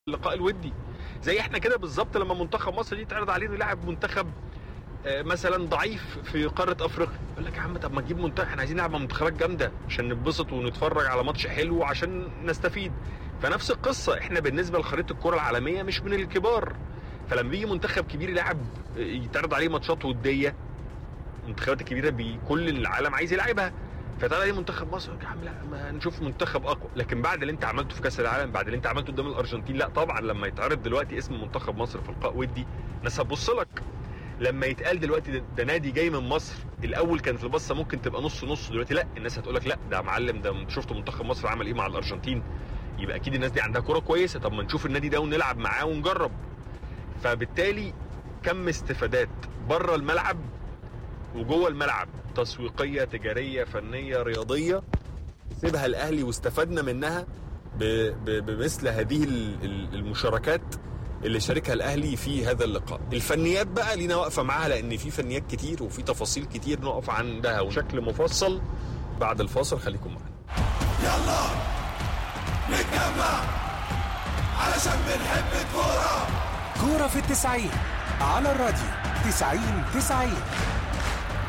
اللقاء الودي زي احنا كده بالظبط لما منتخب مصر دي تعرض علينا لاعب منتخب آه، مثلا ضعيف في قاره افريقيا يقول لك يا عم طب ما نجيب منتخب احنا عايزين نلعب مع منتخبات جامده عشان نتبسط ونتفرج على ماتش حلو عشان نستفيد فنفس القصه احنا بالنسبه لخريطه الكره العالميه مش من الكبار فلما بيجي منتخب كبير يلعب آه، يتعرض عليه ماتشات وديه المنتخبات الكبيره بكل العالم عايز يلعبها فتعالى ليه منتخب مصر يا عم لا ما نشوف منتخب اقوى لكن بعد اللي انت عملته في كاس العالم بعد اللي انت عملته قدام الارجنتين لا طبعا لما يتعرض دلوقتي اسم منتخب مصر في لقاء ودي الناس هتبص لك لما يتقال دلوقتي ده, ده نادي جاي من مصر الاول كانت البصه ممكن تبقى نص نص دلوقتي لا الناس هتقول لك لا ده معلم ده شفت منتخب مصر عمل ايه مع الارجنتين يبقى اكيد الناس دي عندها كوره كويسه طب ما نشوف النادي ده ونلعب معاه ونجرب فبالتالي كم استفادات بره الملعب وجوه الملعب تسويقيه تجاريه فنيه رياضيه سيبها الاهلي واستفدنا منها ب- ب- بمثل هذه ال- ال- المشاركات اللي شاركها الاهلي في هذا اللقاء الفنيات بقى لينا واقفه معاها لان في فنيات كتير وفي تفاصيل كتير نقف عندها وشكل مفصل بعد الفاصل خليكم معانا يلا نتجمع علشان بنحب الكورة كورة في التسعين على الراديو تسعين تسعين